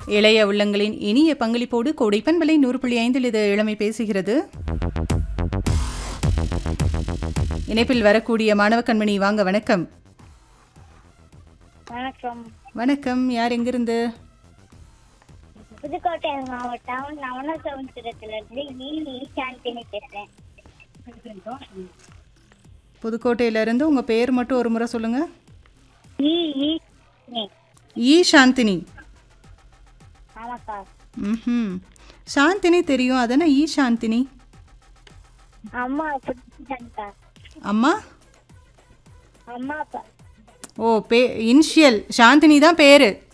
இளைய உள்ளங்களின் இனிய பங்களிப்போடு கோடை பண்பலை நூறு புள்ளி ஐந்தில் இது இளமை பேசுகிறது இணைப்பில் வரக்கூடிய மாணவ கண்மணி வாங்க வணக்கம் வணக்கம் வணக்கம் யார் எங்கிருந்து புதுக்கோட்டை மாவட்டம் நவனசமுத்திரத்திலிருந்து ஈ சாந்தினி பேசுறேன் புதுக்கோட்டையிலிருந்து உங்க பேர் மட்டும் ஒரு முறை சொல்லுங்க ஈ ஈ நீ ஈ சாந்தினி ஆமாக்கா ம் சாந்தினி தெரியும் அதானே ஈ சாந்தினி அம்மா புடிச்சிட்டாங்கக்கா அம்மா அம்மா அப்பா ஓ பே இனிஷியல் சாந்தினி தான் பேரு